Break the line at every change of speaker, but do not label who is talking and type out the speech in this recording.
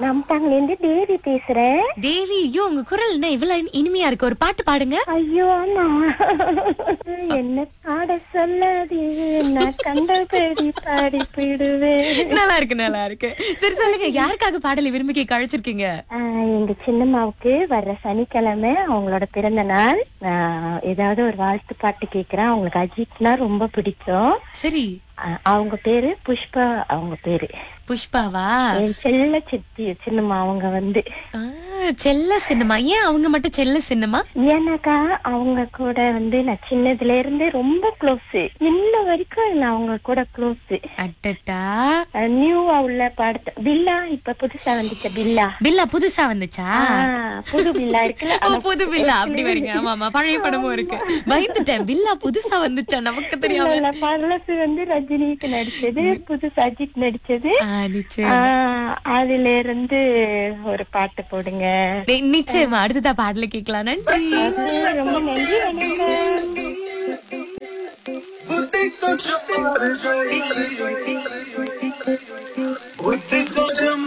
ரம்பாங்ல இருந்து தேவி பேசுறேன்
தேவி ஐயோ உங்க குரல் என்ன இவ்வளவு இனி- இனிமையா இருக்கு ஒரு பாட்டு பாடுங்க
ஐயோ அம்மா என்ன பாட சொல்லாது நான் கண்டபடி பாடி போயிடுவேன்
நல்லா இருக்கு நல்லா இருக்கு சரி சொல்லுங்க யாருக்காக பாடலை விரும்பி கேட்க அழைச்சிருக்கீங்க
ஆஹ் எங்க சின்னம்மாவுக்கு வர்ற சனிக்கிழமை அவங்களோட பிறந்த நாள் நான் ஏதாவது ஒரு வாழ்த்து பாட்டு கேக்குறேன் அவங்களுக்கு அஜித்னா ரொம்ப பிடிக்கும்
சரி
ஆஹ் அவங்க பேரு புஷ்பா அவங்க பேரு
புஷ்பாவா
என் செல்ல சித்தி சின்னம்மா அவங்க வந்து
ஆ, செல்ல சின்னமா ஏன் அவங்க மட்டும் செல்ல சின்னமா
ஏன்னாக்கா அவங்க கூட வந்து நான் சின்னதுல இருந்து ரொம்ப க்ளோஸ் இன்ன வரைக்கும் நான் அவங்க கூட க்ளோஸ்
அட்டட்டா
நியூவா உள்ள படத்தை பில்லா இப்ப புதுசா வந்துச்ச பில்லா
பில்லா புதுசா வந்துச்சா
ஆஹ் புது பில்லா இருக்குல்ல
ஓ
அந்த
புது பில்லா அப்படி வரீங்க ஆமா ஆமா பழைய படமும் இருக்கு பயந்துட்டேன் பில்லா புதுசா வந்துச்சா நமக்கு தெரியாம
இல்ல, பழசு வந்து ரஜினிக்கு நடிச்சது புதுசு அஜித் நடிச்சது
ஆ, நிச்சயம்
ஆஹ் அதுல இருந்து ஒரு பாட்டு போடுங்க
நி- நிச்சயமா அடுத்ததா பாடல கேட்கலாம் நன்றி
ரொம்ப நன்றி வணக்கம்
Boutique, don't you